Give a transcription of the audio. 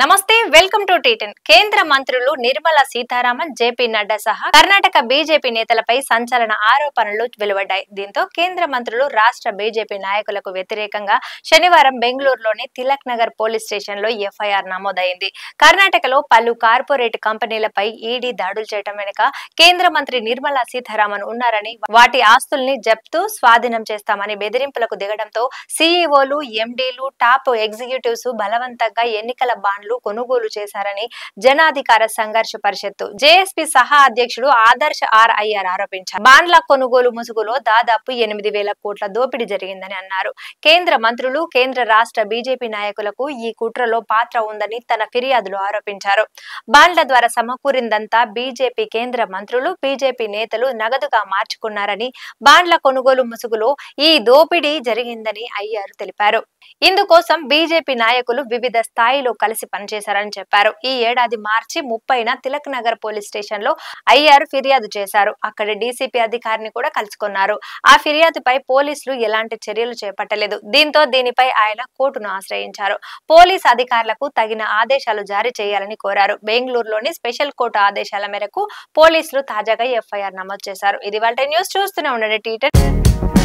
నమస్తే welcome to T10 కేంద్ర మంత్రులు నిర్మలా సీతారామన్ జేపీ నడ్డా సహా కర్ణాటక బీజేపీ నేతలపై సంచలన ఆరోపణలు వెలువడ్డాయి దీంతో కేంద్ర మంత్రులు రాష్ట్ర బీజేపీ నాయకులకు వ్యతిరేకంగా శనివారం బెంగళూరులోని తిలక్ నగర్ పోలీస్ స్టేషన్ లో ఎఫ్ఐఆర్ నమోదైంది కర్ణాటకలో పలు కార్పొరేట్ కంపెనీలపై ఈడీ దాడులు చేయడం వెనుక కేంద్ర మంత్రి నిర్మలా సీతారామన్ ఉన్నారని వాటి ఆస్తుల్ని జప్తు స్వాధీనం చేస్తామని బెదిరింపులకు దిగడంతో సీఈఓలు ఎండీలు టాప్ ఎగ్జిక్యూటివ్స్ బలవంతంగా ఎన్నికల బాండ్లు కొనుగోలు చేశారని జనాధికార సంఘర్ష పరిషత్తు జేఎస్పీ సహా అధ్యక్షుడు ఆదర్శ్ ఆర్ అయ్యర్ ఆరోపించారు బాండ్ల కొనుగోలు ముసుగులో దాదాపు ఎనిమిది వేల కోట్ల దోపిడీ జరిగిందని అన్నారు కేంద్ర మంత్రులు కేంద్ర రాష్ట్ర బీజేపీ నాయకులకు ఈ కుట్రలో పాత్ర ఉందని తన ఫిర్యాదులో ఆరోపించారు బాండ్ల ద్వారా సమకూరిందంతా బీజేపీ కేంద్ర మంత్రులు బీజేపీ నేతలు నగదుగా మార్చుకున్నారని బాండ్ల కొనుగోలు ముసుగులో ఈ దోపిడీ జరిగిందని అయ్యారు తెలిపారు ఇందుకోసం బీజేపీ నాయకులు వివిధ స్థాయిలో కలిసి పనిచేశారని చెప్పారు ఈ ఏడాది మార్చి ముప్పైన తిలక్ నగర్ పోలీస్ స్టేషన్ లో అయ్యారు ఫిర్యాదు చేశారు అక్కడ డీసీపీ అధికారిని కూడా కలుసుకున్నారు ఆ ఫిర్యాదుపై పోలీసులు ఎలాంటి చర్యలు చేపట్టలేదు దీంతో దీనిపై ఆయన కోర్టును ఆశ్రయించారు పోలీస్ అధికారులకు తగిన ఆదేశాలు జారీ చేయాలని కోరారు బెంగళూరులోని స్పెషల్ కోర్టు ఆదేశాల మేరకు పోలీసులు తాజాగా ఎఫ్ఐఆర్ నమోదు చేశారు ఇది వాళ్ళ న్యూస్ చూస్తూనే ఉండండి టీటర్